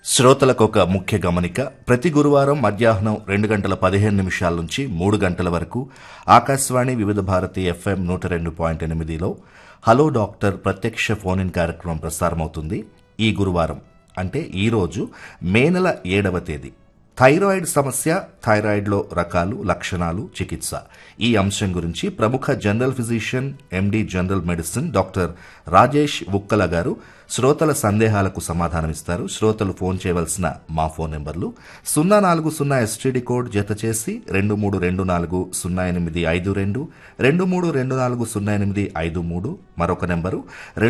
శ్రోతలకు ఒక ముఖ్య గమనిక ప్రతి గురువారం మధ్యాహ్నం రెండు గంటల పదిహేను నిమిషాల నుంచి మూడు గంటల వరకు ఆకాశవాణి వివిధ భారతి ఎఫ్ఎం నూట రెండు పాయింట్ ఎనిమిదిలో హలో డాక్టర్ ప్రత్యక్ష ఫోన్ ఇన్ కార్యక్రమం ప్రసారమవుతుంది ఈ గురువారం అంటే ఈ రోజు మే నెల ఏడవ తేదీ థైరాయిడ్ సమస్య థైరాయిడ్లో రకాలు లక్షణాలు చికిత్స ఈ అంశం గురించి ప్రముఖ general physician M D general medicine doctor Rajesh Ukkala garu శ్రోతల సందేహాలకు సమాధానమిస్తారు శ్రోతలు ఫోన్ చేయవలసిన మా ఫోన్ నెంబర్లు సున్నా నాలుగు సున్నా ఎస్టీడీ కోడ్ జత చేసి రెండు మూడు రెండు నాలుగు సున్నా ఎనిమిది ఐదు రెండు రెండు మూడు రెండు నాలుగు సున్నా ఎనిమిది ఐదు మూడు మరొక నెంబరు